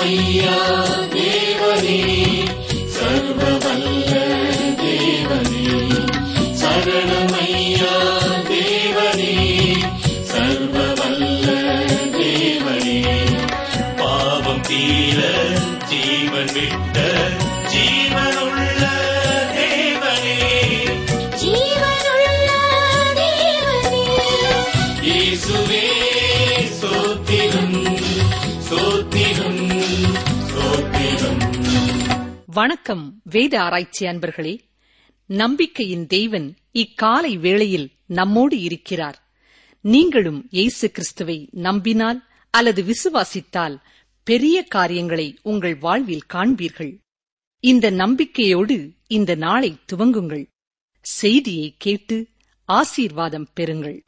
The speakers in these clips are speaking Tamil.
சரணமையா தேவனே சர்வவல்ல தேவனே சரணமையா தேவனே சர்வவல்ல தேவனே பாவம் தீர ஜீவன் விட்ட ஜீவனுள்ள தேவனே ஜீவனுள்ள தேவனே இயேசுவே சோத்திரம் சோத்திரம் சோத்திரம் வணக்கம் வேத ஆராய்ச்சி அன்பர்களே நம்பிக்கையின் தேவன் இக்காலை வேளையில் நம்மோடு இருக்கிறார் நீங்களும் இயேசு கிறிஸ்துவை நம்பினால் அல்லது விசுவாசித்தால் பெரிய காரியங்களை உங்கள் வாழ்வில் காண்பீர்கள் இந்த நம்பிக்கையோடு இந்த நாளை துவங்குங்கள் செய்தியை கேட்டு ஆசீர்வாதம் பெறுங்கள்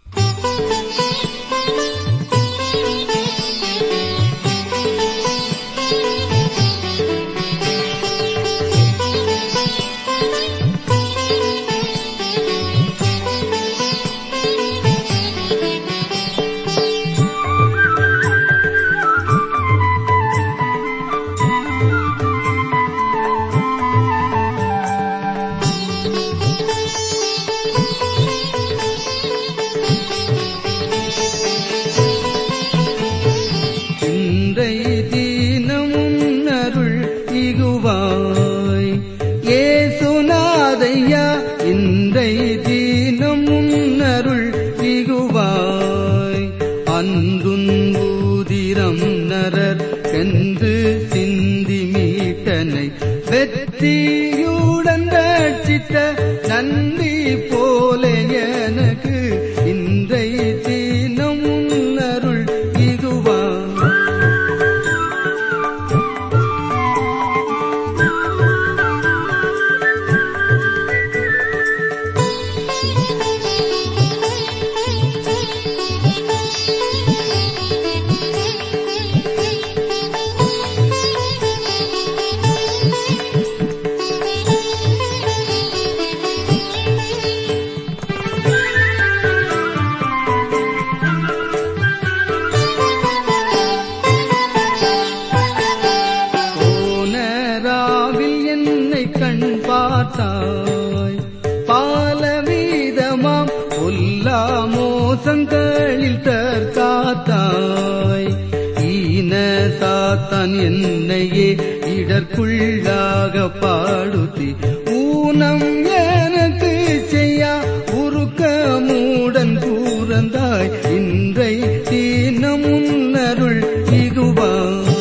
இன்றை தீனமும் அருள் இகுவாய் ஏசுநாதையா இன்றை தீனமும் அருள் இகுவாய் அன்றுன்பூதிரம் நரர் சென்று சிந்தி மீட்டனை வெற்றியுடன் ரட்சித்த நன்றி போல எனக்கு இன்றை தீனமும் அருள் இகுவாய் போனராவில் என்னை கண் பார்த்தாய் பாலவீதமாம் பொல்லா மோசங்களில் தற்காத்தாய் ஈன சாத்தான் என்னையே இடர்க்குள்ளாக பாடுத்தி ஊனம் எனக்கு செய்யா உருக்க மூடன் கூறந்தாய் இன்றை தீனமுன் அருள் இகுவா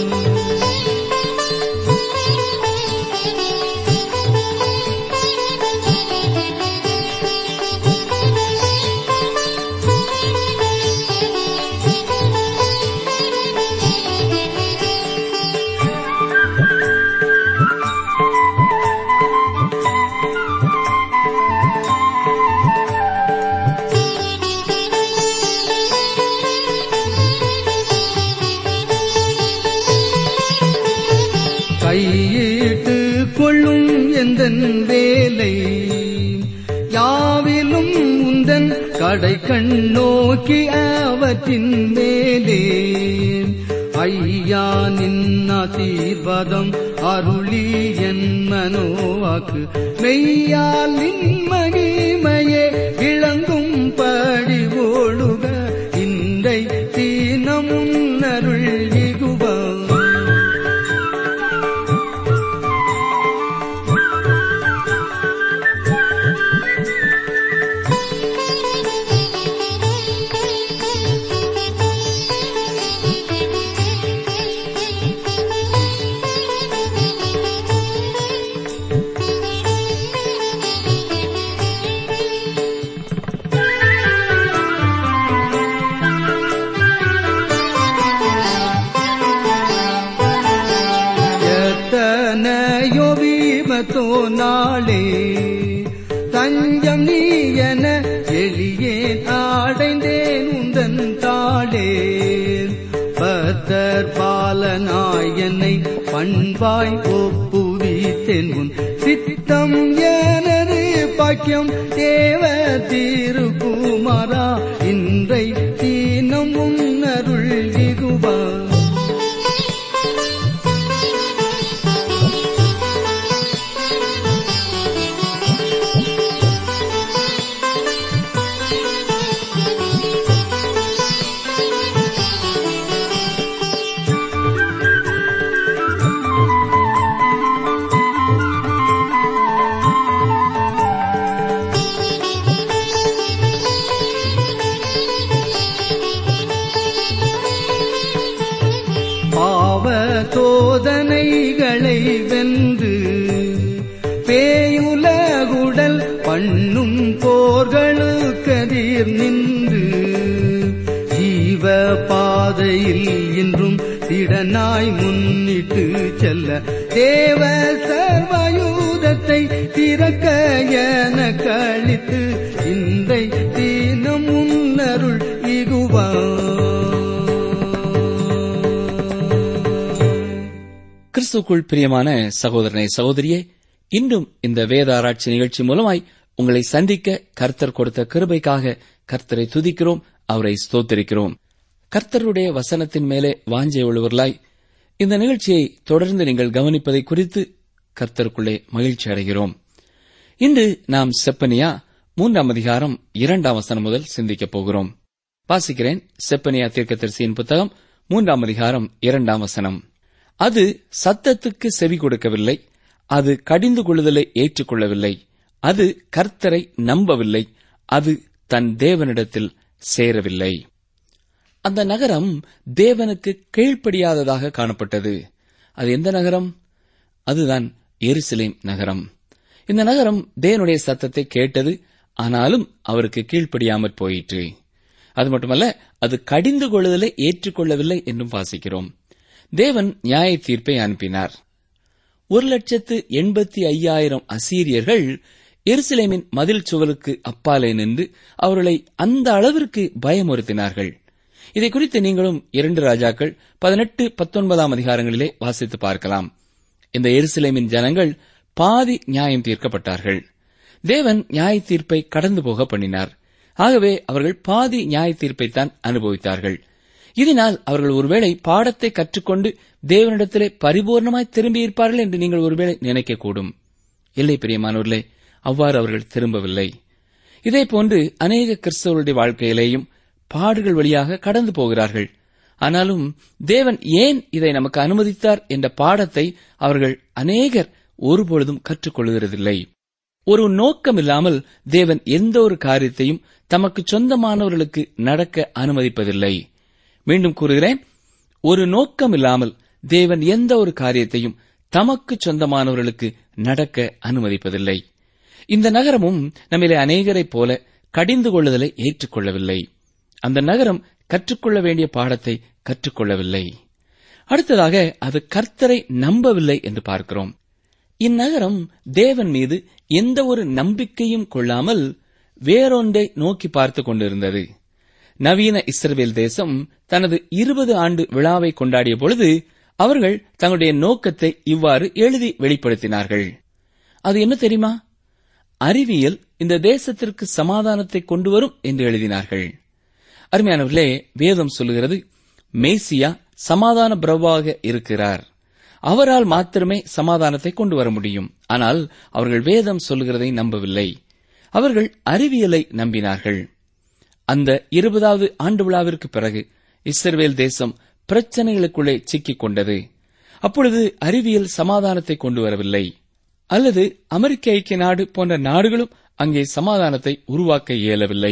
கையிட்டு கொள்ளும் எந்தன் வேலை யாவிலும் உந்தன் கடை கண் நோக்கி அவற்றின் மேலே ஐயா நின் ஆசீர்வாதம் அருளி என் மனோவாக்கு மெய்யால் நின் மகிமையே இளங்கும் படி ஓடுக இன்றை தீனமும் அருள் இகுவா எத்தனையோ வீமத்தோ நாளே தஞ்சம் நீ என எளியே அடைந்தேன் உந்தன் தாளே பத்தர் பாலனாய் என்னை பண்பாய் ஒப்புவித்தேன் உன் சித்தம் எனது பாக்கியம் தேவ திருக்குமாரா இன்றை தீனம் உன் அருள் இகுவா பாவ சோதனைகளை வென்று பேயுலகுடல் பண்ணும் போர்களுக்கதிர் நின்று ஜீவ பாதையில் இன்றும் திடனாய் முன்னிட்டு செல்ல தேவ சர்வயூதத்தை திறக்க என கழித்து இன்றை தீனம் முன்னருள் இகுவா கிறிஸ்துக்குள் பிரியமான சகோதரனை சகோதரியே இன்றும் இந்த வேத ஆராய்ச்சி நிகழ்ச்சி மூலமாய் உங்களை சந்திக்க கர்த்தர் கொடுத்த கிருபைக்காக கர்த்தரை துதிக்கிறோம் அவரை ஸ்தோத்திரிக்கிறோம் கர்த்தருடைய வசனத்தின் மேலே வாஞ்சை உள்ளவர்களாய் இந்த நிகழ்ச்சியை தொடர்ந்து நீங்கள் கவனிப்பதை குறித்து கர்த்தருக்குள்ளே மகிழ்ச்சி அடைகிறோம் இன்று நாம் செப்பனியா மூன்றாம் அதிகாரம் இரண்டாம் வசனம் முதல் சிந்திக்கப் போகிறோம் வாசிக்கிறேன் செப்பனியா தீர்க்கதரிசியின் புத்தகம் மூன்றாம் அதிகாரம் இரண்டாம் வசனம் அது சத்தத்துக்கு செவி கொடுக்கவில்லை அது கடிந்து கொள்ளுதலை ஏற்றுக்கொள்ளவில்லை அது கர்த்தரை நம்பவில்லை அது தன் தேவனிடத்தில் சேரவில்லை அந்த நகரம் தேவனுக்கு கீழ்ப்படியாததாக காணப்பட்டது அது எந்த நகரம் அதுதான் எருசலேம் நகரம் இந்த நகரம் தேவனுடைய சத்தத்தை கேட்டது ஆனாலும் அவருக்கு கீழ்ப்படியாமற் போயிற்று அது மட்டுமல்ல அது கடிந்து கொள்ளுதலை ஏற்றுக்கொள்ளவில்லை என்றும் வாசிக்கிறோம் தேவன் நியாய தீர்ப்பை அனுப்பினார் ஒரு லட்சத்து எண்பத்தி ஐயாயிரம் அசீரியர்கள் எருசலேமின் மதில் சுவருக்கு அப்பாலே நின்று அவர்களை அந்த அளவிற்கு பயமுறுத்தினார்கள் இதை குறித்து நீங்களும் இரண்டு ராஜாக்கள் பதினெட்டு பத்தொன்பதாம் அதிகாரங்களிலே வாசித்து பார்க்கலாம் இந்த எருசலேமின் ஜனங்கள் பாதி நியாயம் தீர்க்கப்பட்டார்கள் தேவன் நியாய தீர்ப்பை கடந்து போக பண்ணினார் ஆகவே அவர்கள் பாதி நியாய தீர்ப்பைத்தான் அனுபவித்தார்கள் இதனால் அவர்கள் ஒருவேளை பாடத்தை கற்றுக்கொண்டு தேவனிடத்திலே பரிபூர்ணமாய் திரும்பியிருப்பார்கள் என்று நீங்கள் ஒருவேளை நினைக்கக்கூடும் இல்லை பிரியமானவர்களே அவ்வாறு அவர்கள் திரும்பவில்லை இதேபோன்று அநேக கிறிஸ்தவருடைய வாழ்க்கையிலேயும் பாடுகள் வழியாக கடந்து போகிறார்கள் ஆனாலும் தேவன் ஏன் இதை நமக்கு அனுமதித்தார் என்ற பாடத்தை அவர்கள் அநேகர் ஒருபொழுதும் கற்றுக்கொள்கிறதில்லை ஒரு நோக்கம் இல்லாமல் தேவன் எந்த ஒரு காரியத்தையும் தமக்கு சொந்தமானவர்களுக்கு நடக்க அனுமதிப்பதில்லை மீண்டும் கூறுகிறேன் ஒரு நோக்கம் இல்லாமல் தேவன் எந்த ஒரு காரியத்தையும் தமக்கு சொந்தமானவர்களுக்கு நடக்க அனுமதிப்பதில்லை இந்த நகரமும் நம்மிலே அநேகரைப் போல கடிந்து கொள்ளுதலை ஏற்றுக்கொள்ளவில்லை அந்த நகரம் கற்றுக்கொள்ள வேண்டிய பாடத்தை கற்றுக்கொள்ளவில்லை அடுத்ததாக அது கர்த்தரை நம்பவில்லை என்று பார்க்கிறோம் இந்நகரம் தேவன் மீது எந்த ஒரு நம்பிக்கையும் கொள்ளாமல் வேறொன்றை நோக்கி பார்த்துக் கொண்டிருந்தது நவீன இஸ்ரவேல் தேசம் தனது இருபது ஆண்டு விழாவை கொண்டாடிய பொழுது அவர்கள் தங்களுடைய நோக்கத்தை இவ்வாறு எழுதி வெளிப்படுத்தினார்கள் அது என்ன தெரியுமா அறிவியல் இந்த தேசத்திற்கு சமாதானத்தை கொண்டு வரும் என்று எழுதினார்கள் அருமையானவர்களே வேதம் சொல்லுகிறது மேசியா சமாதான பிரபுவாக இருக்கிறார் அவரால் மாத்திரமே சமாதானத்தை கொண்டு வர முடியும் ஆனால் அவர்கள் வேதம் சொல்லுகிறதை நம்பவில்லை அவர்கள் அறிவியலை நம்பினார்கள் அந்த இருபதாவது ஆண்டு விழாவிற்கு பிறகு இஸ்ரவேல் தேசம் பிரச்சனைகளுக்குள்ளே சிக்கிக் கொண்டது அப்பொழுது அறிவியல் சமாதானத்தை கொண்டு வரவில்லை அல்லது அமெரிக்க ஐக்கிய நாடு போன்ற நாடுகளும் அங்கே சமாதானத்தை உருவாக்க இயலவில்லை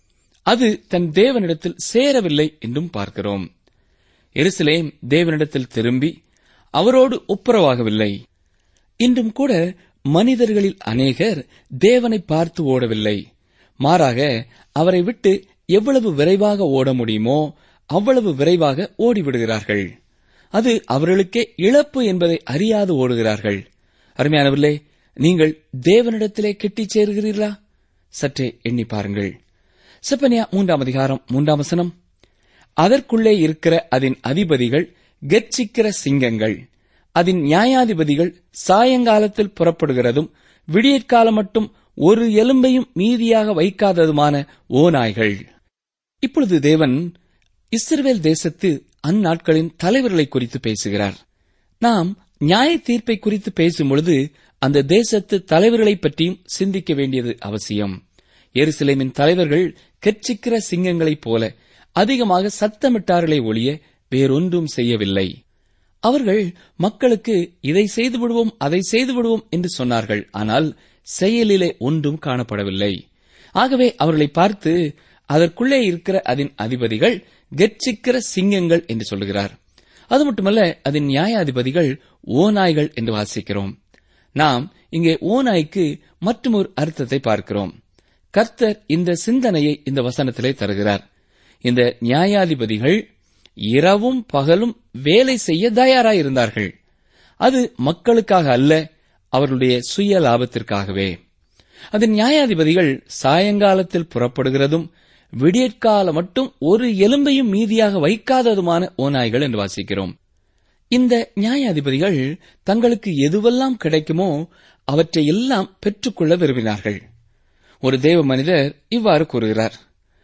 அது தன் தேவனிடத்தில் சேரவில்லை என்றும் பார்க்கிறோம் எருசலேம் தேவனிடத்தில் திரும்பி அவரோடு ஒப்புரவாகவில்லை இன்றும் கூட மனிதர்களில் அநேகர் தேவனை பார்த்து ஓடவில்லை மாறாக அவரை விட்டு எவ்வளவு விரைவாக ஓட முடியுமோ அவ்வளவு விரைவாக ஓடிவிடுகிறார்கள் அது அவர்களுக்கே இழப்பு என்பதை அறியாது ஓடுகிறார்கள் அருமையானவர்களே நீங்கள் தேவனிடத்திலே கெட்டிச் சேருகிறீர்களா சற்றே எண்ணி பாருங்கள் செப்பனியா மூன்றாம் அதிகாரம் மூன்றாம் வசனம் அதற்குள்ளே இருக்கிற அதன் அதிபதிகள் கெர்ச்சிக்கிற சிங்கங்கள் அதன் நியாயாதிபதிகள் சாயங்காலத்தில் புறப்படுகிறதும் விடியற்காலம் மட்டும் ஒரு எலும்பையும் மீதியாக வைக்காததுமான ஓநாய்கள் இப்பொழுது தேவன் இஸ்ரவேல் தேசத்து அந்நாட்களின் தலைவர்களை குறித்து பேசுகிறார் நாம் நியாய தீர்ப்பை குறித்து பேசும்பொழுது அந்த தேசத்து தலைவர்களை பற்றியும் சிந்திக்க வேண்டியது அவசியம் எருசலேமின் தலைவர்கள் கெர்ச்சிக்கிற சிங்கங்களைப் போல அதிகமாக சத்தமிட்டார்களே ஒழிய வேறொன்றும் செய்யவில்லை அவர்கள் மக்களுக்கு இதை செய்து விடுவோம் அதை செய்து விடுவோம் என்று சொன்னார்கள் ஆனால் செயலிலே ஒன்றும் காணப்படவில்லை ஆகவே அவர்களை பார்த்து அதற்குள்ளே இருக்கிற அதன் அதிபதிகள் கெர்ச்சிக்கிற சிங்கங்கள் என்று சொல்லுகிறார் அது மட்டுமல்ல அதன் நியாயாதிபதிகள் ஓநாய்கள் என்று வாசிக்கிறோம் நாம் இங்கே ஓநாய்க்கு மற்றொரு அர்த்தத்தை பார்க்கிறோம் கர்த்தர் இந்த சிந்தனையை இந்த வசனத்திலே தருகிறார் இந்த நியாயாதிபதிகள் இரவும் பகலும் வேலை செய்ய தயாராயிருந்தார்கள் அது மக்களுக்காக அல்ல அவர்களுடைய சுய லாபத்திற்காகவே அது நியாயாதிபதிகள் சாயங்காலத்தில் புறப்படுகிறதும் விடியற்கால மட்டும் ஒரு எலும்பையும் மீதியாக வைக்காததுமான ஓநாய்கள் என்று வாசிக்கிறோம் இந்த நியாயாதிபதிகள் தங்களுக்கு எதுவெல்லாம் கிடைக்குமோ அவற்றை எல்லாம் பெற்றுக்கொள்ள விரும்பினார்கள் ஒரு தேவ மனிதர் இவ்வாறு கூறுகிறார்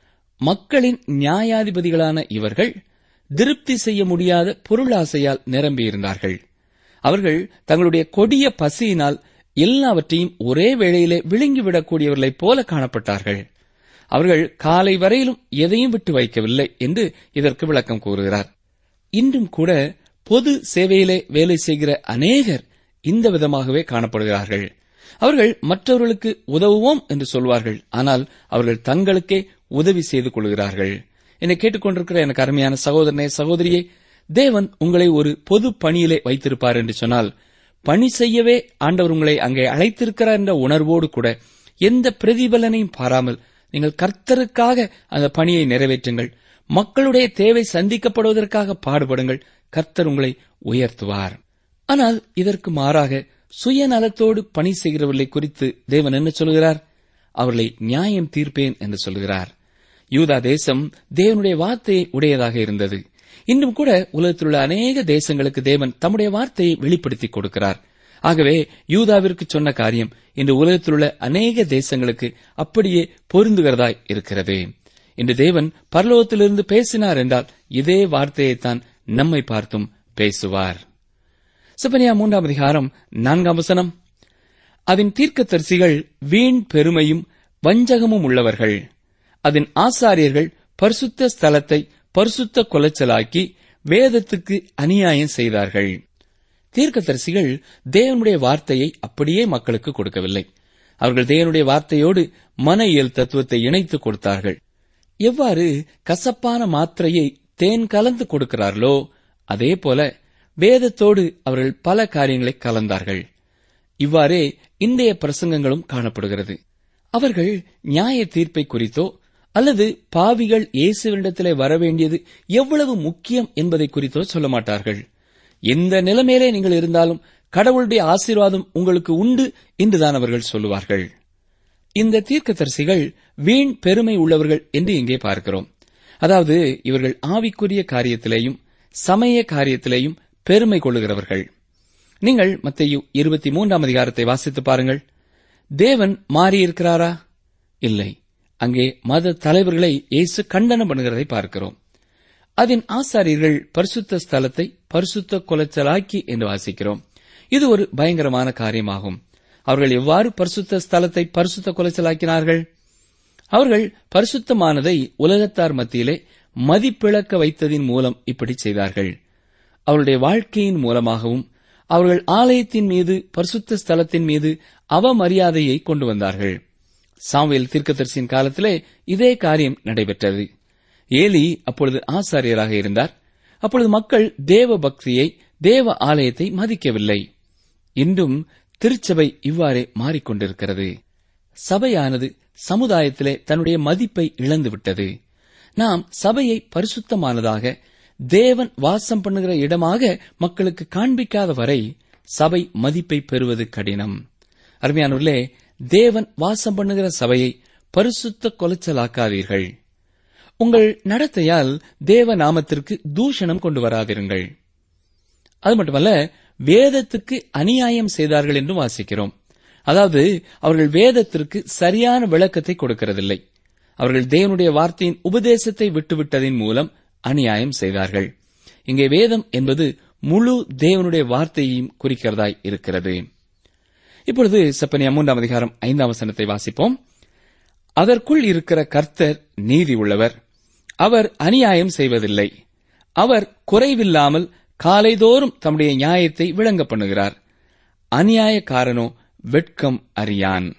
மக்களின் நியாயாதிபதிகளான இவர்கள் திருப்தி செய்ய முடியாத பொருளாசையால் நிரம்பியிருந்தார்கள் அவர்கள் தங்களுடைய கொடிய பசியினால் எல்லாவற்றையும் ஒரே வேளையிலே விழுங்கிவிடக்கூடியவர்களைப் போல காணப்பட்டார்கள் அவர்கள் காலை வரையிலும் எதையும் விட்டு வைக்கவில்லை என்று இதற்கு விளக்கம் கூறுகிறார் இன்றும் கூட பொது சேவையிலே வேலை செய்கிற அநேகர் இந்த விதமாகவே காணப்படுகிறார்கள் அவர்கள் மற்றவர்களுக்கு உதவுவோம் என்று சொல்வார்கள் ஆனால் அவர்கள் தங்களுக்கே உதவி செய்து கொள்கிறார்கள் என்னை கேட்டுக்கொண்டிருக்கிற எனக்கு அருமையான சகோதரனே சகோதரியே தேவன் உங்களை ஒரு பொது பணியிலே வைத்திருப்பார் என்று சொன்னால் பணி செய்யவே ஆண்டவர் உங்களை அங்கே அழைத்திருக்கிறார் என்ற உணர்வோடு கூட எந்த பிரதிபலனையும் பாராமல் நீங்கள் கர்த்தருக்காக அந்த பணியை நிறைவேற்றுங்கள் மக்களுடைய தேவை சந்திக்கப்படுவதற்காக பாடுபடுங்கள் கர்த்தர் உங்களை உயர்த்துவார் ஆனால் இதற்கு மாறாக சுயநலத்தோடு பணி செய்கிறவர்களை குறித்து தேவன் என்ன சொல்கிறார் அவர்களை நியாயம் தீர்ப்பேன் என்று சொல்கிறார் யூதா தேசம் தேவனுடைய வார்த்தையை உடையதாக இருந்தது இன்றும் கூட உலகத்தில் உள்ள அநேக தேசங்களுக்கு தேவன் தம்முடைய வார்த்தையை வெளிப்படுத்திக் கொடுக்கிறார் ஆகவே யூதாவிற்கு சொன்ன காரியம் இன்று உலகத்தில் உள்ள அநேக தேசங்களுக்கு அப்படியே பொருந்துகிறதாய் இருக்கிறது இன்று தேவன் பரலோகத்திலிருந்து பேசினார் என்றால் இதே வார்த்தையைத்தான் நம்மை பார்த்தும் பேசுவார் சிப்பனியா மூன்றாம் அதிகாரம் நான்காம் வசனம் அதன் தீர்க்கதரிசிகள் வீண் பெருமையும் வஞ்சகமும் உள்ளவர்கள் அதன் ஆசாரியர்கள் பரிசுத்த ஸ்தலத்தை பரிசுத்த கொலைச்சலாக்கி வேதத்துக்கு அநியாயம் செய்தார்கள் தீர்க்கதரிசிகள் தேவனுடைய வார்த்தையை அப்படியே மக்களுக்கு கொடுக்கவில்லை அவர்கள் தேவனுடைய வார்த்தையோடு மன இயல் தத்துவத்தை இணைத்து கொடுத்தார்கள் எவ்வாறு கசப்பான மாத்திரையை தேன் கலந்து கொடுக்கிறார்களோ அதே போல வேதத்தோடு அவர்கள் பல காரியங்களை கலந்தார்கள் இவ்வாறே இன்றைய பிரசங்கங்களும் காணப்படுகிறது அவர்கள் நியாய தீர்ப்பை குறித்தோ அல்லது பாவிகள் இயேசுவினிடத்திலே வரவேண்டியது எவ்வளவு முக்கியம் என்பதை குறித்தோ சொல்ல மாட்டார்கள் எந்த நிலைமையிலே நீங்கள் இருந்தாலும் கடவுளுடைய ஆசீர்வாதம் உங்களுக்கு உண்டு என்றுதான் அவர்கள் சொல்லுவார்கள் இந்த தீர்க்கதரிசிகள் வீண் பெருமை உள்ளவர்கள் என்று இங்கே பார்க்கிறோம் அதாவது இவர்கள் ஆவிக்குரிய காரியத்திலேயும் சமய காரியத்திலேயும் பெருமை கொள்ளுகிறவர்கள் நீங்கள் மத்திய இருபத்தி மூன்றாம் அதிகாரத்தை வாசித்து பாருங்கள் தேவன் மாறியிருக்கிறாரா இல்லை அங்கே மத தலைவர்களை இயேசு கண்டனம் பண்ணுகிறதை பார்க்கிறோம் அதன் ஆசாரியர்கள் பரிசுத்த ஸ்தலத்தை பரிசுத்த கொலைச்சலாக்கி என்று வாசிக்கிறோம் இது ஒரு பயங்கரமான காரியமாகும் அவர்கள் எவ்வாறு பரிசுத்த ஸ்தலத்தை பரிசுத்த கொலைச்சலாக்கினார்கள் அவர்கள் பரிசுத்தமானதை உலகத்தார் மத்தியிலே மதிப்பிழக்க வைத்ததின் மூலம் இப்படி செய்தார்கள் அவருடைய வாழ்க்கையின் மூலமாகவும் அவர்கள் ஆலயத்தின் மீது பரிசுத்த ஸ்தலத்தின் மீது அவமரியாதையை கொண்டு வந்தார்கள் சாமுவேல் தீர்க்கதரிசியின் காலத்திலே இதே காரியம் நடைபெற்றது ஏலி அப்பொழுது ஆசாரியராக இருந்தார் அப்பொழுது மக்கள் தேவ பக்தியை தேவ ஆலயத்தை மதிக்கவில்லை இன்றும் திருச்சபை இவ்வாறே மாறிக்கொண்டிருக்கிறது சபையானது சமுதாயத்திலே தன்னுடைய மதிப்பை இழந்துவிட்டது நாம் சபையை பரிசுத்தமானதாக தேவன் வாசம் பண்ணுகிற இடமாக மக்களுக்கு காண்பிக்காத வரை சபை மதிப்பை பெறுவது கடினம் அருமையானவர்களே தேவன் வாசம் பண்ணுகிற சபையை பரிசுத்த கொலைச்சலாக்காதீர்கள் உங்கள் நடத்தையால் தேவ நாமத்திற்கு தூஷணம் கொண்டு வராதிருங்கள் அது மட்டுமல்ல வேதத்துக்கு அநியாயம் செய்தார்கள் என்றும் வாசிக்கிறோம் அதாவது அவர்கள் வேதத்திற்கு சரியான விளக்கத்தை கொடுக்கிறதில்லை அவர்கள் தேவனுடைய வார்த்தையின் உபதேசத்தை விட்டுவிட்டதின் மூலம் அநியாயம் செய்தார்கள் இங்கே வேதம் என்பது முழு தேவனுடைய வார்த்தையையும் குறிக்கிறதாய் இருக்கிறது இப்பொழுது செப்பனியா மூன்றாம் அதிகாரம் ஐந்தாம் வசனத்தை வாசிப்போம் அதற்குள் இருக்கிற கர்த்தர் நீதி உள்ளவர் அவர் அநியாயம் செய்வதில்லை அவர் குறைவில்லாமல் காலைதோறும் தம்முடைய நியாயத்தை விளங்க பண்ணுகிறார் அநியாயக்காரனோ வெட்கம் அறியான்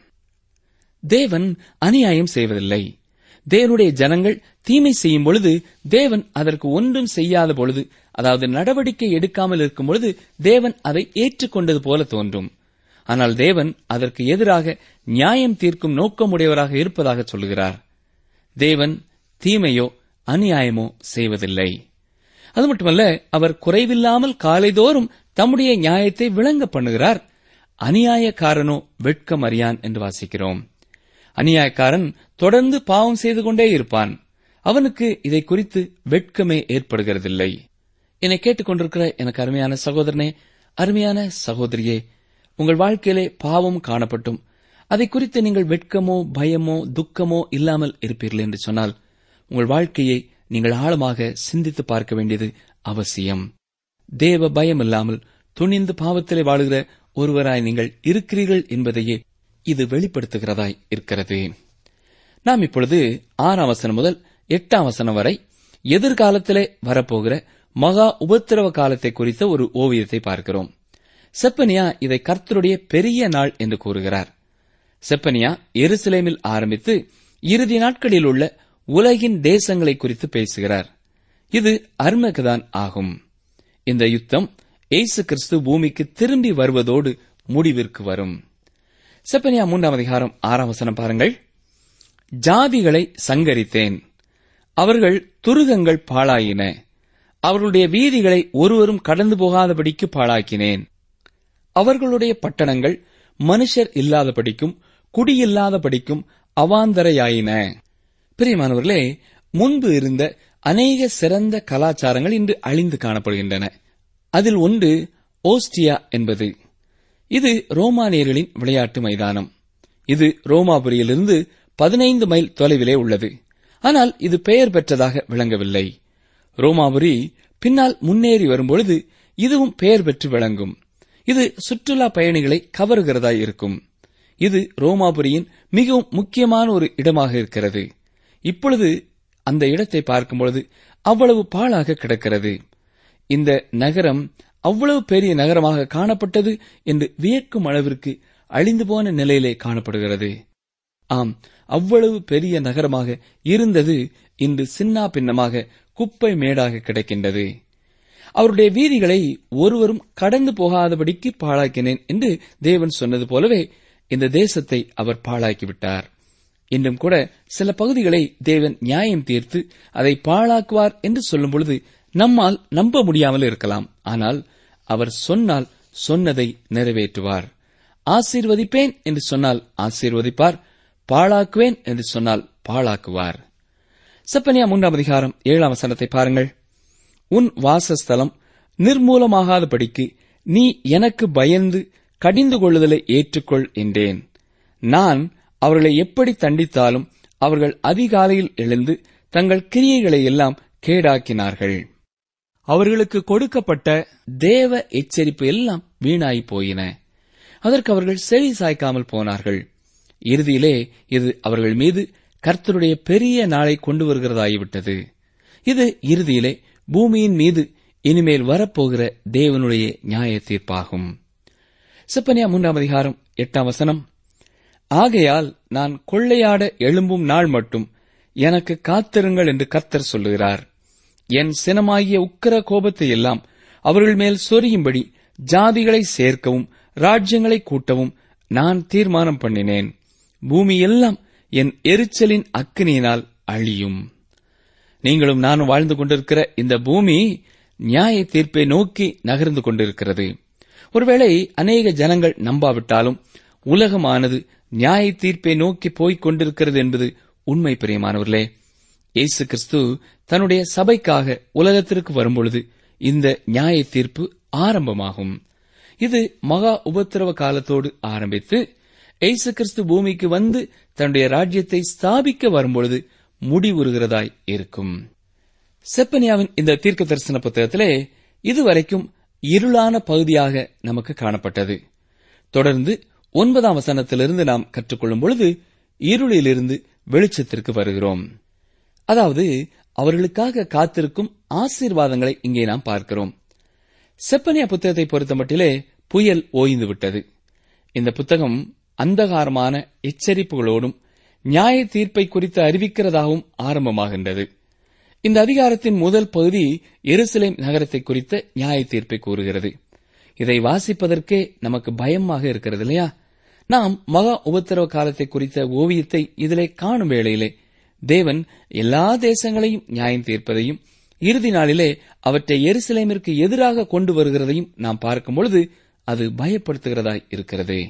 தேவன் அநியாயம் செய்வதில்லை தேவனுடைய ஜனங்கள் தீமை செய்யும் பொழுது தேவன் அதற்கு ஒன்றும் செய்யாத பொழுது அதாவது நடவடிக்கை எடுக்காமல் இருக்கும் பொழுது தேவன் அதை ஏற்றுக்கொண்டது போல தோன்றும் ஆனால் தேவன் அதற்கு எதிராக நியாயம் தீர்க்கும் நோக்கமுடையவராக இருப்பதாக சொல்கிறார் தேவன் தீமையோ அநியாயமோ செய்வதில்லை அது மட்டுமல்ல அவர் குறைவில்லாமல் காலைதோறும் தம்முடைய நியாயத்தை விளங்க பண்ணுகிறார் அநியாயக்காரனோ வெட்கம் அறியான் என்று வாசிக்கிறோம் அநியாயக்காரன் தொடர்ந்து பாவம் செய்து கொண்டே இருப்பான் அவனுக்கு இதை குறித்து வெட்கமே ஏற்படுகிறதில்லை என்னை கேட்டுக்கொண்டிருக்கிற எனக்கு அருமையான சகோதரனே அருமையான சகோதரியே உங்கள் வாழ்க்கையிலே பாவம் காணப்பட்டும் அதை குறித்து நீங்கள் வெட்கமோ பயமோ துக்கமோ இல்லாமல் இருப்பீர்கள் என்று சொன்னால் உங்கள் வாழ்க்கையை நீங்கள் ஆழமாக சிந்தித்து பார்க்க வேண்டியது அவசியம் தேவ பயம் இல்லாமல் துணிந்து பாவத்திலே வாழுகிற ஒருவராய் நீங்கள் இருக்கிறீர்கள் என்பதையே இது வெளிப்படுத்துகிறதாய் இருக்கிறது நாம் இப்பொழுது ஆறாம் வசனம் முதல் எட்டாம் வசனம் வரை எதிர்காலத்திலே வரப்போகிற மகா உபத்திரவ காலத்தை குறித்த ஒரு ஓவியத்தை பார்க்கிறோம் செப்பனியா இதை கர்த்தருடைய பெரிய நாள் என்று கூறுகிறார் செப்பனியா எருசலேமில் ஆரம்பித்து இறுதி நாட்களில் உள்ள உலகின் தேசங்களை குறித்து பேசுகிறார் இது அர்மகதான் ஆகும் இந்த யுத்தம் இயேசு கிறிஸ்து பூமிக்கு திரும்பி வருவதோடு முடிவிற்கு வரும் செப்பனியா மூன்றாம் அதிகாரம் ஆறாம் வசனம் பாருங்கள் ஜாதிகளை சங்கரித்தேன் அவர்கள் துருகங்கள் பாழாயின அவர்களுடைய வீதிகளை ஒருவரும் கடந்து போகாதபடிக்கு பாழாக்கினேன் அவர்களுடைய பட்டணங்கள் மனுஷர் இல்லாதபடிக்கும் குடியில்லாதபடிக்கும் அவாந்தரையாயின பிரியமானவர்களே முன்பு இருந்த அநேக சிறந்த கலாச்சாரங்கள் இன்று அழிந்து காணப்படுகின்றன அதில் ஒன்று ஓஸ்டியா என்பது இது ரோமானியர்களின் விளையாட்டு மைதானம் இது ரோமாபுரியிலிருந்து பதினைந்து மைல் தொலைவிலே உள்ளது ஆனால் இது பெயர் பெற்றதாக விளங்கவில்லை ரோமாபுரி பின்னால் முன்னேறி வரும்பொழுது இதுவும் பெயர் பெற்று விளங்கும் இது சுற்றுலா பயணிகளை கவருகிறதாய் இருக்கும் இது ரோமாபுரியின் மிகவும் முக்கியமான ஒரு இடமாக இருக்கிறது இப்பொழுது அந்த இடத்தை பார்க்கும்பொழுது அவ்வளவு பாழாக கிடக்கிறது இந்த நகரம் அவ்வளவு பெரிய நகரமாக காணப்பட்டது என்று வியக்கும் அளவிற்கு அழிந்து போன நிலையிலே காணப்படுகிறது ஆம் அவ்வளவு பெரிய நகரமாக இருந்தது இன்று சின்னா பின்னமாக குப்பை மேடாக கிடக்கின்றது அவருடைய வீதிகளை ஒருவரும் கடந்து போகாதபடிக்கு பாழாக்கினேன் என்று தேவன் சொன்னது போலவே இந்த தேசத்தை அவர் பாழாக்கிவிட்டார் இன்றும் கூட சில பகுதிகளை தேவன் நியாயம் தீர்த்து அதை பாழாக்குவார் என்று சொல்லும் பொழுது நம்மால் நம்ப முடியாமல் இருக்கலாம் ஆனால் அவர் சொன்னால் சொன்னதை நிறைவேற்றுவார் ஆசீர்வதிப்பேன் என்று சொன்னால் ஆசீர்வதிப்பார் பாழாக்குவேன் என்று சொன்னால் பாழாக்குவார் செப்பனியா மூன்றாம் அதிகாரம் ஏழாம் வசனத்தை பாருங்கள் உன் வாசஸ்தலம் நிர்மூலமாகாதபடிக்கு நீ எனக்கு பயந்து கடிந்து கொள்ளுதலை ஏற்றுக்கொள் என்றேன் நான் அவர்களை எப்படி தண்டித்தாலும் அவர்கள் அதிகாலையில் எழுந்து தங்கள் கிரியைகளை எல்லாம் கேடாக்கினார்கள் அவர்களுக்கு கொடுக்கப்பட்ட தேவ எச்சரிப்பு எல்லாம் வீணாய் போயின அதற்கு அவர்கள் செவி சாய்க்காமல் போனார்கள் இறுதியிலே இது அவர்கள் மீது கர்த்தருடைய பெரிய நாளை கொண்டு வருகிறதாகிவிட்டது இது இறுதியிலே பூமியின் மீது இனிமேல் வரப்போகிற தேவனுடைய நியாய தீர்ப்பாகும் செப்பனியா மூன்றாம் அதிகாரம் எட்டாம் வசனம் ஆகையால் நான் கொள்ளையாட எழும்பும் நாள் மட்டும் எனக்கு காத்திருங்கள் என்று கர்த்தர் சொல்லுகிறார் என் சினமாகிய உக்கிர கோபத்தை எல்லாம் அவர்கள் மேல் சொரியும்படி ஜாதிகளை சேர்க்கவும் ராஜ்யங்களை கூட்டவும் நான் தீர்மானம் பண்ணினேன் பூமி எல்லாம் என் எரிச்சலின் அக்கினியினால் அழியும் நீங்களும் நானும் வாழ்ந்து கொண்டிருக்கிற இந்த பூமி நியாய தீர்ப்பை நோக்கி நகர்ந்து கொண்டிருக்கிறது ஒருவேளை அநேக ஜனங்கள் நம்பாவிட்டாலும் உலகமானது நியாய தீர்ப்பை நோக்கி போய்க் கொண்டிருக்கிறது என்பது உண்மை பிரியமானவர்களே இயேசு கிறிஸ்து தன்னுடைய சபைக்காக உலகத்திற்கு வரும்பொழுது இந்த நியாய தீர்ப்பு ஆரம்பமாகும் இது மகா உபத்திரவ காலத்தோடு ஆரம்பித்து இயேசு கிறிஸ்து பூமிக்கு வந்து தன்னுடைய ராஜ்யத்தை ஸ்தாபிக்க வரும்பொழுது முடிவுறுகிறதாய் இருக்கும் செப்பனியாவின் இந்த தீர்க்க தரிசன புத்தகத்திலே இதுவரைக்கும் இருளான பகுதியாக நமக்கு காணப்பட்டது தொடர்ந்து ஒன்பதாம் வசனத்திலிருந்து நாம் கற்றுக்கொள்ளும் பொழுது இருளிலிருந்து வெளிச்சத்திற்கு வருகிறோம் அதாவது அவர்களுக்காக காத்திருக்கும் ஆசீர்வாதங்களை இங்கே நாம் பார்க்கிறோம் செப்பனியா புத்தகத்தை பொறுத்தமட்டிலே புயல் ஓய்ந்து விட்டது இந்த புத்தகம் அந்தகாரமான எச்சரிப்புகளோடும் நியாய தீர்ப்பை குறித்து அறிவிக்கிறதாகவும் ஆரம்பமாகின்றது இந்த அதிகாரத்தின் முதல் பகுதி எருசலேம் நகரத்தை குறித்த நியாய தீர்ப்பை கூறுகிறது இதை வாசிப்பதற்கே நமக்கு பயமாக இருக்கிறது இல்லையா நாம் மகா உபத்திரவ காலத்தை குறித்த ஓவியத்தை இதிலே காணும் வேளையிலே தேவன் எல்லா தேசங்களையும் நியாயம் தீர்ப்பதையும் இறுதி நாளிலே அவற்றை எருசலேமிற்கு எதிராக கொண்டு வருகிறதையும் நாம் பார்க்கும் பொழுது அது பயப்படுத்துகிறதாய் இருக்கிறது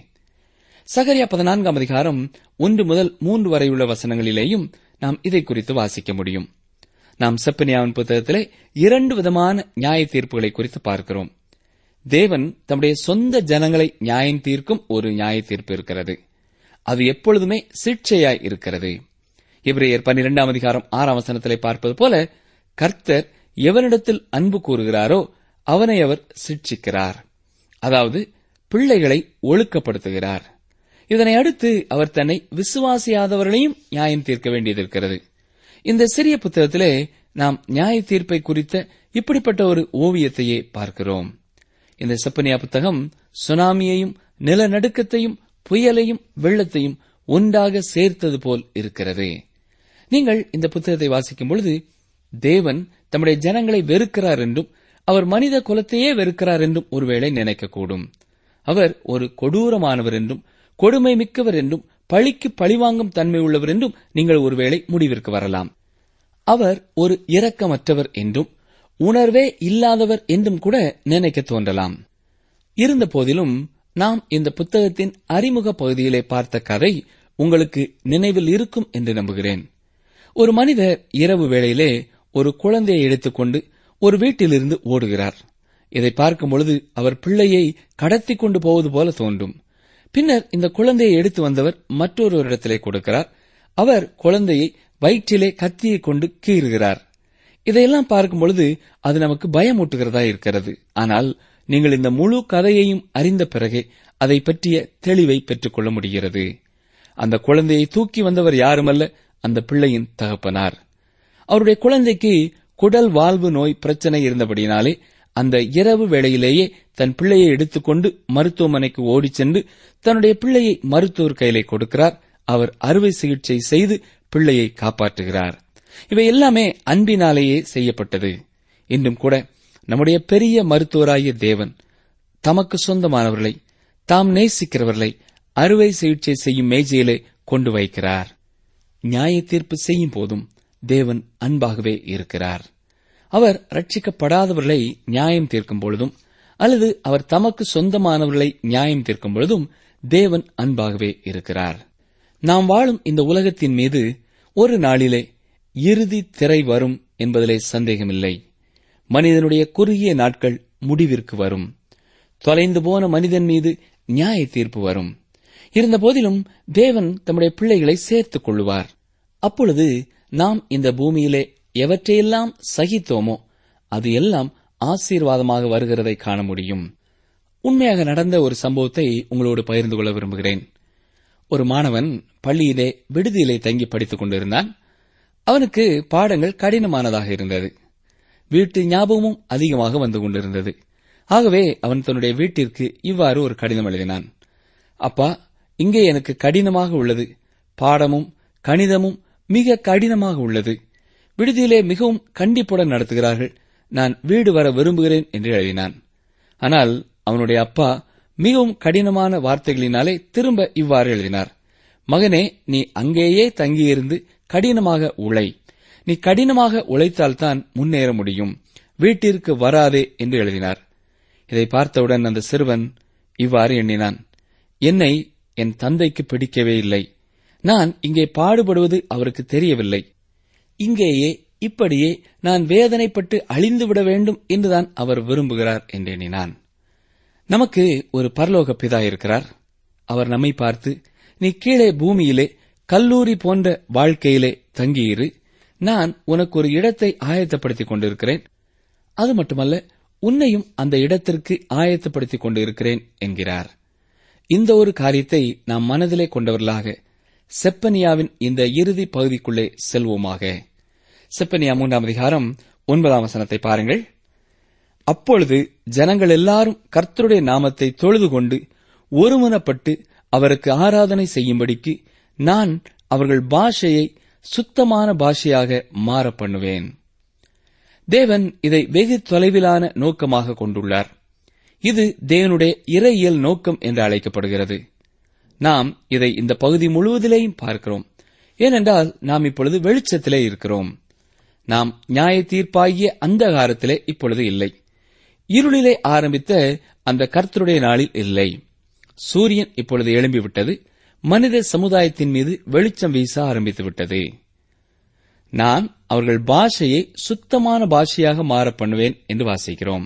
சகரியா பதினான்காம் அதிகாரம் ஒன்று முதல் மூன்று வரையுள்ள வசனங்களிலேயும் நாம் இதை குறித்து வாசிக்க முடியும் நாம் செப்பனியாவின் புத்தகத்திலே இரண்டு விதமான நியாய தீர்ப்புகளை குறித்து பார்க்கிறோம் தேவன் தம்முடைய சொந்த ஜனங்களை நியாயம் தீர்க்கும் ஒரு நியாய தீர்ப்பு இருக்கிறது அது எப்பொழுதுமே சிக்ஷையாய் இருக்கிறது இவரையர் பன்னிரெண்டாம் அதிகாரம் ஆறாம் வசனத்திலே பார்ப்பது போல கர்த்தர் எவனிடத்தில் அன்பு கூறுகிறாரோ அவனை அவர் சிக்ஷிக்கிறார் அதாவது பிள்ளைகளை ஒழுக்கப்படுத்துகிறார் இதனை அடுத்து அவர் தன்னை விசுவாசியாதவர்களையும் நியாயம் தீர்க்க வேண்டியதிருக்கிறது இந்த சிறிய புத்தகத்திலே நாம் நியாய தீர்ப்பை குறித்த இப்படிப்பட்ட ஒரு ஓவியத்தையே பார்க்கிறோம் இந்த செப்பனியா புத்தகம் சுனாமியையும் நிலநடுக்கத்தையும் புயலையும் வெள்ளத்தையும் ஒன்றாக சேர்த்தது போல் இருக்கிறது நீங்கள் இந்த புத்தகத்தை வாசிக்கும் பொழுது தேவன் தம்முடைய ஜனங்களை வெறுக்கிறார் என்றும் அவர் மனித குலத்தையே வெறுக்கிறார் என்றும் ஒருவேளை நினைக்கக்கூடும் அவர் ஒரு கொடூரமானவர் என்றும் கொடுமை மிக்கவர் என்றும் பழிக்கு பழிவாங்கும் தன்மை உள்ளவர் என்றும் நீங்கள் ஒருவேளை முடிவிற்கு வரலாம் அவர் ஒரு இரக்கமற்றவர் என்றும் உணர்வே இல்லாதவர் என்றும் கூட நினைக்க தோன்றலாம் இருந்த போதிலும் நாம் இந்த புத்தகத்தின் அறிமுக பகுதியிலே பார்த்த கதை உங்களுக்கு நினைவில் இருக்கும் என்று நம்புகிறேன் ஒரு மனிதர் இரவு வேளையிலே ஒரு குழந்தையை எடுத்துக்கொண்டு ஒரு வீட்டிலிருந்து ஓடுகிறார் இதை பார்க்கும் பொழுது அவர் பிள்ளையை கடத்தி கொண்டு போவது போல தோன்றும் பின்னர் இந்த குழந்தையை எடுத்து வந்தவர் மற்றொருவரிடத்திலே கொடுக்கிறார் அவர் குழந்தையை வயிற்றிலே கத்தியை கொண்டு கீறுகிறார் இதையெல்லாம் பார்க்கும் பொழுது அது நமக்கு பயமூட்டுகிறதா இருக்கிறது ஆனால் நீங்கள் இந்த முழு கதையையும் அறிந்த பிறகே அதை பற்றிய தெளிவை பெற்றுக்கொள்ள முடிகிறது அந்த குழந்தையை தூக்கி வந்தவர் யாருமல்ல அந்த பிள்ளையின் தகப்பனார் அவருடைய குழந்தைக்கு குடல் வாழ்வு நோய் பிரச்சனை இருந்தபடியினாலே அந்த இரவு வேளையிலேயே தன் பிள்ளையை எடுத்துக்கொண்டு மருத்துவமனைக்கு ஓடிச் சென்று தன்னுடைய பிள்ளையை மருத்துவர் கையிலே கொடுக்கிறார் அவர் அறுவை சிகிச்சை செய்து பிள்ளையை காப்பாற்றுகிறார் இவை எல்லாமே அன்பினாலேயே செய்யப்பட்டது இன்றும் கூட நம்முடைய பெரிய மருத்துவராகிய தேவன் தமக்கு சொந்தமானவர்களை தாம் நேசிக்கிறவர்களை அறுவை சிகிச்சை செய்யும் மேஜையிலே கொண்டு வைக்கிறார் நியாய தீர்ப்பு செய்யும் போதும் தேவன் அன்பாகவே இருக்கிறார் அவர் ரட்சிக்கப்படாதவர்களை நியாயம் தீர்க்கும் பொழுதும் அல்லது அவர் தமக்கு சொந்தமானவர்களை நியாயம் தீர்க்கும் பொழுதும் தேவன் அன்பாகவே இருக்கிறார் நாம் வாழும் இந்த உலகத்தின் மீது ஒரு நாளிலே இறுதி திரை வரும் என்பதிலே சந்தேகமில்லை மனிதனுடைய குறுகிய நாட்கள் முடிவிற்கு வரும் தொலைந்து போன மனிதன் மீது நியாய தீர்ப்பு வரும் இருந்தபோதிலும் தேவன் தம்முடைய பிள்ளைகளை சேர்த்துக் கொள்ளுவார் அப்பொழுது நாம் இந்த பூமியிலே எவற்றையெல்லாம் சகித்தோமோ அது எல்லாம் ஆசீர்வாதமாக வருகிறதை காண முடியும் உண்மையாக நடந்த ஒரு சம்பவத்தை உங்களோடு பகிர்ந்து கொள்ள விரும்புகிறேன் ஒரு மாணவன் பள்ளியிலே விடுதியிலே தங்கி படித்துக் கொண்டிருந்தான் அவனுக்கு பாடங்கள் கடினமானதாக இருந்தது வீட்டு ஞாபகமும் அதிகமாக வந்து கொண்டிருந்தது ஆகவே அவன் தன்னுடைய வீட்டிற்கு இவ்வாறு ஒரு கடிதம் எழுதினான் அப்பா இங்கே எனக்கு கடினமாக உள்ளது பாடமும் கணிதமும் மிக கடினமாக உள்ளது விடுதியிலே மிகவும் கண்டிப்புடன் நடத்துகிறார்கள் நான் வீடு வர விரும்புகிறேன் என்று எழுதினான் ஆனால் அவனுடைய அப்பா மிகவும் கடினமான வார்த்தைகளினாலே திரும்ப இவ்வாறு எழுதினார் மகனே நீ அங்கேயே தங்கியிருந்து கடினமாக உழை நீ கடினமாக உழைத்தால்தான் முன்னேற முடியும் வீட்டிற்கு வராதே என்று எழுதினார் இதை பார்த்தவுடன் அந்த சிறுவன் இவ்வாறு எண்ணினான் என்னை என் தந்தைக்கு பிடிக்கவே இல்லை நான் இங்கே பாடுபடுவது அவருக்கு தெரியவில்லை இங்கேயே இப்படியே நான் வேதனைப்பட்டு அழிந்துவிட வேண்டும் என்றுதான் அவர் விரும்புகிறார் என்று எண்ணினான் நமக்கு ஒரு பரலோக பிதா இருக்கிறார் அவர் நம்மை பார்த்து நீ கீழே பூமியிலே கல்லூரி போன்ற வாழ்க்கையிலே தங்கியிரு நான் உனக்கு ஒரு இடத்தை ஆயத்தப்படுத்திக் கொண்டிருக்கிறேன் அது மட்டுமல்ல உன்னையும் அந்த இடத்திற்கு ஆயத்தப்படுத்திக் கொண்டிருக்கிறேன் என்கிறார் இந்த ஒரு காரியத்தை நாம் மனதிலே கொண்டவர்களாக செப்பனியாவின் இந்த இறுதி பகுதிக்குள்ளே செல்வோமாக செப்பனியா மூன்றாம் அதிகாரம் ஒன்பதாம் வசனத்தை பாருங்கள் அப்பொழுது ஜனங்கள் எல்லாரும் கர்த்தருடைய நாமத்தை தொழுது கொண்டு ஒருமனப்பட்டு அவருக்கு ஆராதனை செய்யும்படிக்கு நான் அவர்கள் பாஷையை சுத்தமான பாஷையாக மாற பண்ணுவேன் தேவன் இதை வெகு தொலைவிலான நோக்கமாக கொண்டுள்ளார் இது தேவனுடைய இறையியல் நோக்கம் என்று அழைக்கப்படுகிறது நாம் இதை இந்த பகுதி முழுவதிலேயும் பார்க்கிறோம் ஏனென்றால் நாம் இப்பொழுது வெளிச்சத்திலே இருக்கிறோம் நாம் நியாய தீர்ப்பாகிய அந்தகாரத்திலே இப்பொழுது இல்லை இருளிலே ஆரம்பித்த அந்த கர்த்தருடைய நாளில் இல்லை சூரியன் இப்பொழுது எழும்பிவிட்டது மனித சமுதாயத்தின் மீது வெளிச்சம் வீச ஆரம்பித்து விட்டது நான் அவர்கள் பாஷையை சுத்தமான பாஷையாக மாற பண்ணுவேன் என்று வாசிக்கிறோம்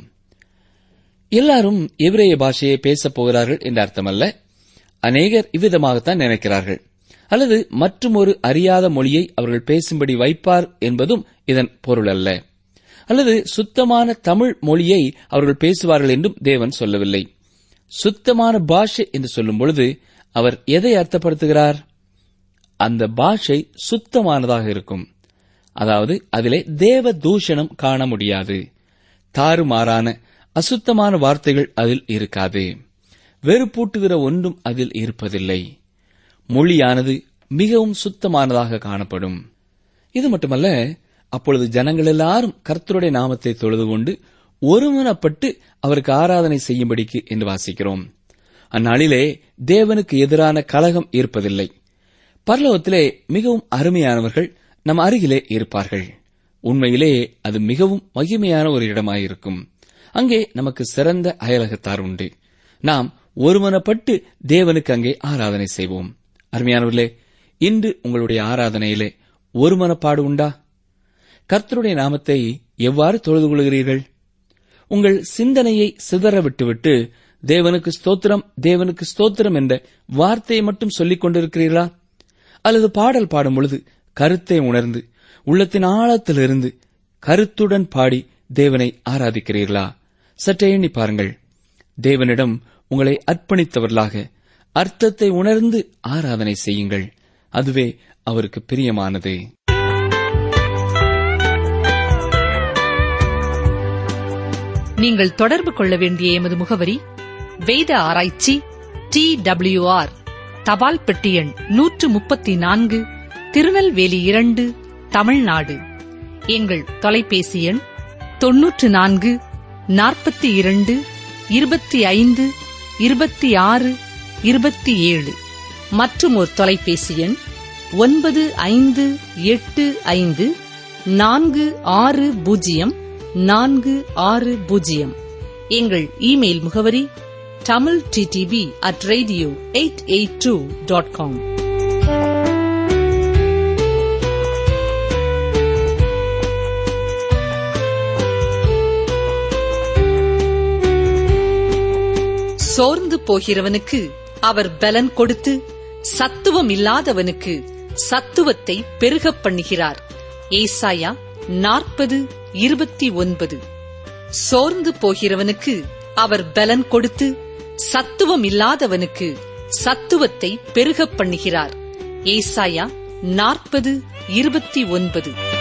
எல்லாரும் எபிரேய பாஷையை பேசப் போகிறார்கள் என்ற அர்த்தமல்ல அநேகர் இவ்விதமாகத்தான் நினைக்கிறார்கள் அல்லது மற்றும் ஒரு அறியாத மொழியை அவர்கள் பேசும்படி வைப்பார் என்பதும் இதன் பொருள் அல்ல அல்லது சுத்தமான தமிழ் மொழியை அவர்கள் பேசுவார்கள் என்றும் தேவன் சொல்லவில்லை சுத்தமான பாஷை என்று சொல்லும் பொழுது அவர் எதை அர்த்தப்படுத்துகிறார் அந்த பாஷை சுத்தமானதாக இருக்கும் அதாவது அதிலே தேவ தூஷணம் காண முடியாது தாறுமாறான அசுத்தமான வார்த்தைகள் அதில் இருக்காது வெறுப்பூட்டுகிற ஒன்றும் அதில் இருப்பதில்லை மொழியானது மிகவும் சுத்தமானதாக காணப்படும் இது மட்டுமல்ல அப்பொழுது ஜனங்கள் எல்லாரும் கர்த்தருடைய நாமத்தை தொழுது கொண்டு ஒருமனப்பட்டு அவருக்கு ஆராதனை செய்யும்படிக்கு என்று வாசிக்கிறோம் அந்நாளிலே தேவனுக்கு எதிரான கலகம் இருப்பதில்லை பரலோகத்திலே மிகவும் அருமையானவர்கள் நம் அருகிலே இருப்பார்கள் உண்மையிலே அது மிகவும் மகிமையான ஒரு இடமாயிருக்கும் அங்கே நமக்கு சிறந்த அயலகத்தார் உண்டு நாம் ஒருமனப்பட்டு தேவனுக்கு அங்கே ஆராதனை செய்வோம் அருமையானவர்களே இன்று உங்களுடைய ஆராதனையிலே ஒருமனப்பாடு உண்டா கர்த்தருடைய நாமத்தை எவ்வாறு தொழுது கொள்கிறீர்கள் உங்கள் சிந்தனையை சிதற விட்டுவிட்டு தேவனுக்கு ஸ்தோத்திரம் தேவனுக்கு ஸ்தோத்திரம் என்ற வார்த்தையை மட்டும் சொல்லிக் கொண்டிருக்கிறீர்களா அல்லது பாடல் பாடும் பொழுது கருத்தை உணர்ந்து உள்ளத்தின் ஆழத்திலிருந்து கருத்துடன் பாடி தேவனை ஆராதிக்கிறீர்களா சற்றே எண்ணி பாருங்கள் தேவனிடம் உங்களை அர்ப்பணித்தவர்களாக அர்த்தத்தை உணர்ந்து ஆராதனை செய்யுங்கள் அதுவே அவருக்கு பிரியமானது நீங்கள் தொடர்பு கொள்ள வேண்டிய எமது முகவரி வேத ஆராய்ச்சி டி ஆர் தபால் பெட்டி எண் நூற்று முப்பத்தி நான்கு திருநெல்வேலி இரண்டு தமிழ்நாடு எங்கள் தொலைபேசி எண் தொன்னூற்று நான்கு நாற்பத்தி இரண்டு இருபத்தி ஐந்து இருபத்தி ஆறு இருபத்தி ஏழு மற்றும் ஒரு தொலைபேசி எண் ஒன்பது ஐந்து எட்டு ஐந்து நான்கு ஆறு பூஜ்ஜியம் நான்கு ஆறு பூஜ்ஜியம் எங்கள் இமெயில் முகவரி Tamil DTP at radio eight eight two dot com சோர்ந்து போகிறவனுக்கு அவர் பலன் கொடுத்து சத்துவம் இல்லாதவனுக்கு சத்துவத்தை பெருகப் பண்ணுகிறார் ஏசாயா நாற்பது இருபத்தி ஒன்பது சோர்ந்து போகிறவனுக்கு அவர் பலன் கொடுத்து சத்துவம் இல்லாதவனுக்கு சத்துவத்தை பெருகப் பண்ணுகிறார் ஏசாயா நாற்பது இருபத்தி ஒன்பது